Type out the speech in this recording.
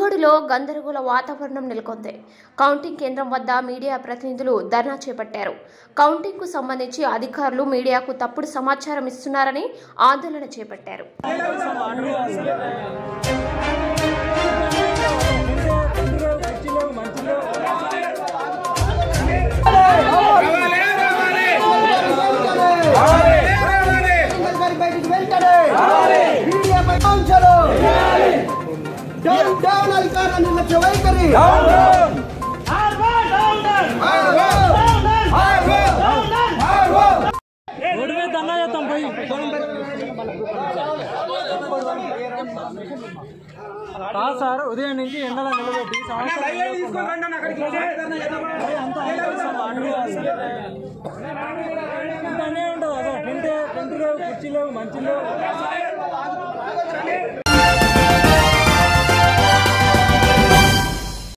మునుగోడులో గందరగోళ వాతావరణం నెలకొంది కౌంటింగ్ కేంద్రం వద్ద మీడియా ప్రతినిధులు ధర్నా చేపట్టారు కౌంటింగ్కు సంబంధించి అధికారులు మీడియాకు తప్పుడు సమాచారం ఇస్తున్నారని ఆందోళన చేపట్టారు గారి బయటికి వెంటనే మీడియాపై ఆంక్షలు డౌన్ డౌన్ అధికారుల నిర్లక్ష్య వైఖరి ఒడివే దండా చేస్తాం పోయి కాదు సార్ ఉదయం నుంచి ఎండలో నిలబెట్టి సంవత్సరం మరి అంత ఆలోచిస్తాం, అన్ని కాదు సార్. ఇంత అన్యాయం ఉంటుంది అసలు టెంట్ టెంట్ లేవు కుర్చీ లేవు మంచి లేవు